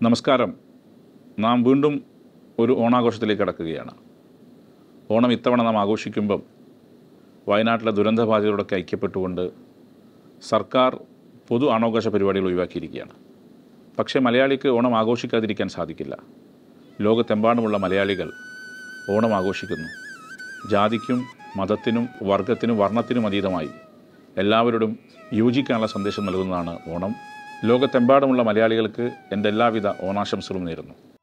നമസ്കാരം നാം വീണ്ടും ഒരു ഓണാഘോഷത്തിലേക്ക് കടക്കുകയാണ് ഓണം ഇത്തവണ നാം ആഘോഷിക്കുമ്പം വയനാട്ടിലെ ദുരന്തബാധിതരോടൊക്കെ ഐക്യപ്പെട്ടുകൊണ്ട് സർക്കാർ പൊതു ആണാഘോഷ പരിപാടികൾ ഒഴിവാക്കിയിരിക്കുകയാണ് പക്ഷേ മലയാളിക്ക് ഓണം ആഘോഷിക്കാതിരിക്കാൻ സാധിക്കില്ല ലോകത്തെമ്പാടുമുള്ള മലയാളികൾ ഓണം ആഘോഷിക്കുന്നു ജാതിക്കും മതത്തിനും വർഗത്തിനും വർണ്ണത്തിനും അതീതമായി എല്ലാവരോടും യോജിക്കാനുള്ള സന്ദേശം നൽകുന്നതാണ് ഓണം ലോകത്തെമ്പാടുമുള്ള മലയാളികൾക്ക് എൻ്റെ എല്ലാവിധ ഓണാശംസകളും നേരുന്നു